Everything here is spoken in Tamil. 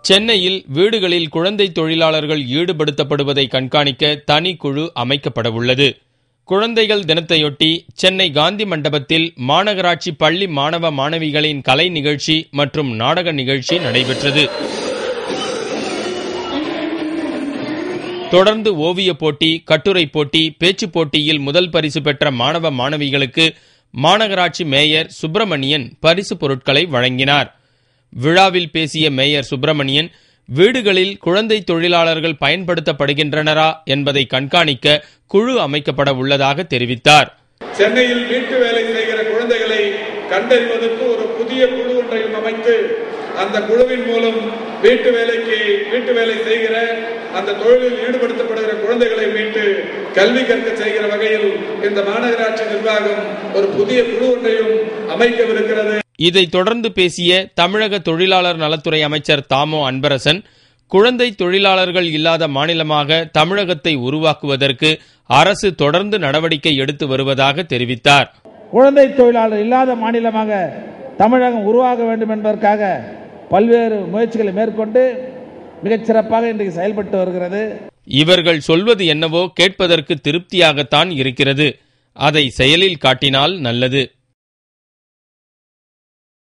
சென்னையில் வீடுகளில் குழந்தை தொழிலாளர்கள் ஈடுபடுத்தப்படுவதை கண்காணிக்க தனி குழு அமைக்கப்படவுள்ளது குழந்தைகள் தினத்தையொட்டி சென்னை காந்தி மண்டபத்தில் மாநகராட்சி பள்ளி மாணவ மாணவிகளின் கலை நிகழ்ச்சி மற்றும் நாடக நிகழ்ச்சி நடைபெற்றது தொடர்ந்து ஓவியப் போட்டி கட்டுரை போட்டி பேச்சுப் போட்டியில் முதல் பரிசு பெற்ற மாணவ மாணவிகளுக்கு மாநகராட்சி மேயர் சுப்பிரமணியன் பரிசு பொருட்களை வழங்கினார் விழாவில் பேசிய மேயர் சுப்பிரமணியன் வீடுகளில் குழந்தை தொழிலாளர்கள் பயன்படுத்தப்படுகின்றனரா என்பதை கண்காணிக்க குழு அமைக்கப்பட உள்ளதாக தெரிவித்தார் சென்னையில் வீட்டு வேலை செய்கிற குழந்தைகளை கண்டறிவதற்கு ஒரு புதிய குழு ஒன்றையும் அமைத்து அந்த குழுவின் மூலம் வீட்டு வேலைக்கு வீட்டு வேலை செய்கிற அந்த தொழிலில் ஈடுபடுத்தப்படுகிற குழந்தைகளை மீட்டு கல்வி கற்க செய்கிற வகையில் இந்த மாநகராட்சி நிர்வாகம் ஒரு புதிய குழு ஒன்றையும் அமைக்கவிருக்கிறது இதைத் தொடர்ந்து பேசிய தமிழக தொழிலாளர் நலத்துறை அமைச்சர் தாமோ அன்பரசன் குழந்தை தொழிலாளர்கள் இல்லாத மாநிலமாக தமிழகத்தை உருவாக்குவதற்கு அரசு தொடர்ந்து நடவடிக்கை எடுத்து வருவதாக தெரிவித்தார் குழந்தை தொழிலாளர் இல்லாத மாநிலமாக தமிழகம் உருவாக வேண்டும் என்பதற்காக பல்வேறு முயற்சிகளை மேற்கொண்டு மிகச் சிறப்பாக இன்றைக்கு செயல்பட்டு வருகிறது இவர்கள் சொல்வது என்னவோ கேட்பதற்கு திருப்தியாகத்தான் இருக்கிறது அதை செயலில் காட்டினால் நல்லது